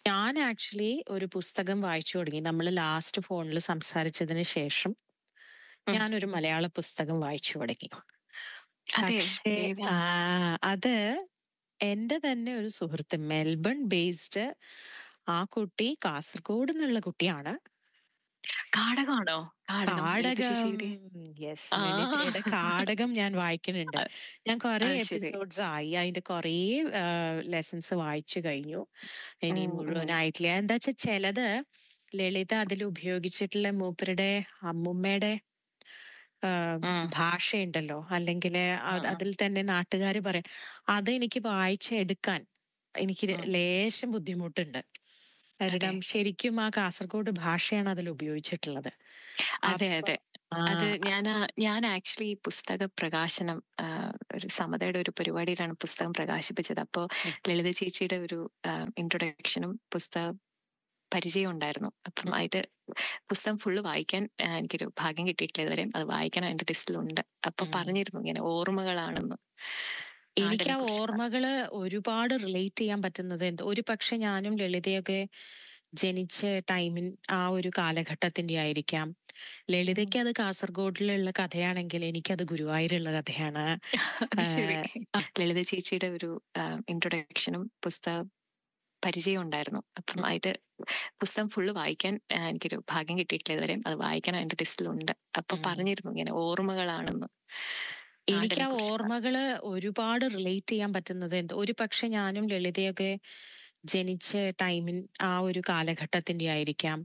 ഞാൻ ആക്ച്വലി ഒരു പുസ്തകം വായിച്ചു തുടങ്ങി. നമ്മള് ലാസ്റ്റ് ഫോണില് സംസാരിച്ചതിന് ശേഷം ഉം. ഞാനൊരു മലയാള പുസ്തകം വായിച്ചു തുടങ്ങി. അതെയോ? പക്ഷേ ഏതാ? ആ അത് എന്റെ തന്നെ ഒരു സുഹൃത്ത് മെൽബൺ ബേസ്ഡ് ആ കുട്ടി കാസർഗോഡ്ന്നുള്ള കുട്ടിയാണ്. കാടകമാണോ? കാടകം ലളിത കാടകം ചേച്ചിയുടെ യെസ് ആ. ലളിതയുടെ കാടകം ഞാൻ വായിക്കുന്നുണ്ട്. അത് ഞാൻ കൊറേ അത് ശരി. എപ്പിസോഡ്സ് ആയി. അതിന്റെ കൊറേ ആഹ് ലെസൺസ് വായിച്ചു കഴിഞ്ഞു. ഇനി ഉം, ഉം. മുഴുവനായിട്ടില്ല. എന്താച്ചാ ചെലത് ലളിത അതിൽ ഉപയോഗിച്ചിട്ടുള്ള മൂപ്പരുടെ അമ്മുമ്മയുടെ ആഹ് ഉം. ഭാഷയുണ്ടല്ലോ അല്ലെങ്കില് അത് ഉം. അതിൽ തന്നെ നാട്ടുകാര് പറയും അതെനിക്ക് വായിച്ചെടുക്കാൻ എനിക്ക് ഉം. ലേശം ബുദ്ധിമുട്ടുണ്ട്. അതെ. കാരണം ശരിക്കും ആ കാസർഗോഡ് ഭാഷയാണ് അതിൽ ഉപയോഗിച്ചിട്ടുള്ളത്. അതെ, അപ്പൊ അതെ. ആ അത് ഞാനാ ഞാൻ ആക്ച്വലി പുസ്തക പ്രകാശനം ആഹ് ഒരു സമതയുടെ ഒരു പരിപാടിയിലാണ് പുസ്തകം പ്രകാശിപ്പിച്ചത്. അപ്പോ ഉം. ലളിത ചേച്ചിയുടെ ഒരു ആഹ് ഇൻട്രൊഡക്ഷനും പുസ്തക പരിചയവും ഉണ്ടായിരുന്നു. അപ്പം ഉം. അത് പുസ്തകം ഫുള്ള് വായിക്കാൻ ആഹ് എനിക്കൊരു ഭാഗ്യം കിട്ടിയിട്ടില്ല ഇതുവരെയും. അത് വായിക്കണം എന്റെ ലിസ്റ്റിലുണ്ട്. അപ്പൊ ഉം. പറഞ്ഞിരുന്നു ഇങ്ങനെ ഓർമ്മകളാണെന്ന്. എനിക്ക് ആ നാടിനെ കുറിച്ചുള്ള. ഓർമ്മകള് ഒരുപാട് റിലേറ്റ് ചെയ്യാൻ പറ്റുന്നത് എന്ത് ഒരുപക്ഷെ ഞാനും ലളിതയൊക്കെ ജനിച്ച ടൈമിൻ ആ ഒരു കാലഘട്ടത്തിന്റെ ആയിരിക്കാം. ഉം. ലളിതയ്ക്ക് അത് കാസർഗോഡിലുള്ള കഥയാണെങ്കിൽ എനിക്കത് ഗുരുവായൂരുള്ള കഥയാണ്. അത് ശരി. ആഹ് ആ ലളിത ചേച്ചിയുടെ ഒരു ആഹ് ഇൻട്രൊഡക്ഷനും പുസ്തക പരിചയവും ഉണ്ടായിരുന്നു. അപ്പം ഉം. അത് പുസ്തകം ഫുള്ള് വായിക്കാൻ ആഹ് എനിക്കൊരു ഭാഗ്യം കിട്ടിയിട്ടില്ല ഇതുവരെയും. അത് വായിക്കണം എന്റെ ലിസ്റ്റിലുണ്ട്. അപ്പൊ ഉം. പറഞ്ഞിരുന്നു ഇങ്ങനെ ഓർമ്മകളാണെന്ന്. എനിക്ക് നാടിനെ ആ കുറിച്ചുള്ള. ഓർമ്മകള് ഒരുപാട് റിലേറ്റ് ചെയ്യാൻ പറ്റുന്നത് എന്ത് ഒരുപക്ഷെ ഞാനും ലളിതയൊക്കെ ജനിച്ച ടൈമിൻ ആ ഒരു കാലഘട്ടത്തിന്റെ ആയിരിക്കാം.